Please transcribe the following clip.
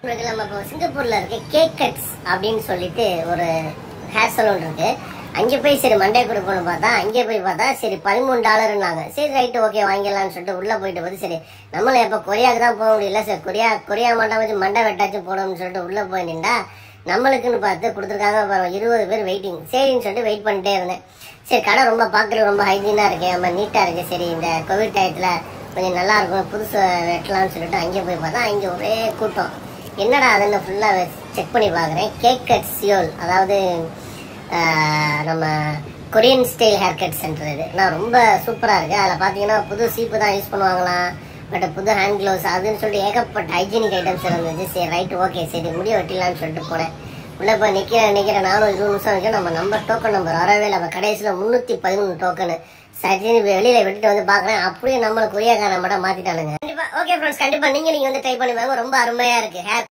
உங்களுக்கு நம்ம இப்போ சிங்கப்பூர்ல இருக்க கேக் கட்ஸ் அப்படின்னு சொல்லிட்டு ஒரு ஹேர் சலூன் இருக்கு அங்கே போய் சரி மண்டே கொடுக்கணும்னு பார்த்தா அங்கே போய் பார்த்தா சரி பதிமூணு டாலர்னாங்க சரி ரைட்டு ஓகே வாங்கிடலாம்னு சொல்லிட்டு உள்ள போயிட்டு போது சரி நம்மளும் எப்போ கொரியாவுக்கு தான் போக முடியல சரி கொரியா கொரியா மண்டை வச்சு மண்டை வெட்டாச்சும் போடணும்னு சொல்லிட்டு உள்ள போய் நின்றா நம்மளுக்குன்னு பார்த்து கொடுத்துருக்காங்க பாருங்க இருபது பேர் வெயிட்டிங் சரின்னு சொல்லிட்டு வெயிட் பண்ணிட்டே இருந்தேன் சரி கடை ரொம்ப பார்க்கறது ரொம்ப ஹைஜீனா இருக்கு ரொம்ப நீட்டா இருக்கு சரி இந்த கோவிட் டயத்துல கொஞ்சம் நல்லா இருக்கும் புதுசு வெட்டலாம்னு சொல்லிட்டு அங்கே போய் பார்த்தா அங்கே ஒரே கூட்டம் என்னடா அதுன்னு ஃபுல்லாக செக் பண்ணி பார்க்குறேன் கேக் கட் சியோல் அதாவது ஆஹ், நம்ம Korean style haircut centre இது நான் ரொம்ப சூப்பராக இருக்கு அதில் பார்த்தீங்கன்னா புது சீப்பு தான் யூஸ் பண்ணுவாங்களாம் பட் புது ஹேண்ட் க்ளவுஸ் அதுன்னு சொல்லிட்டு ஏகப்பட்ட ஹைஜீனிக் ஐட்டம்ஸ் இருந்துச்சு சரி ரைட் ஓகே சரி முடிய வெட்டிடலாம்னு சொல்லிட்டு போனேன் உள்ள போய் நிற்கிறேன் நிற்கிறேன் நானும் இருபது நிமிஷம் நிற்கிறேன் நம்ம நம்பர் டோக்கன் நம்பர் வரவே இல்லை நம்ம கடைசியில் முந்நூற்றி பதிமூணு டோக்கனு சரி வெளியில விட்டுட்டு வந்து பார்க்குறேன் அப்படியே நம்மளை கொரியாக்காரன் மட்டும் மாற்றிட்டானுங்க கண்டிப்பாக ஓகே ஃப்ரெண்ட்ஸ் கண்டிப்பாக நீங்கள் நீங்கள் வந்து ட்ரை பண்ணி பாருங்க ரொம்ப அருமையாக இருக்கு ஹேர்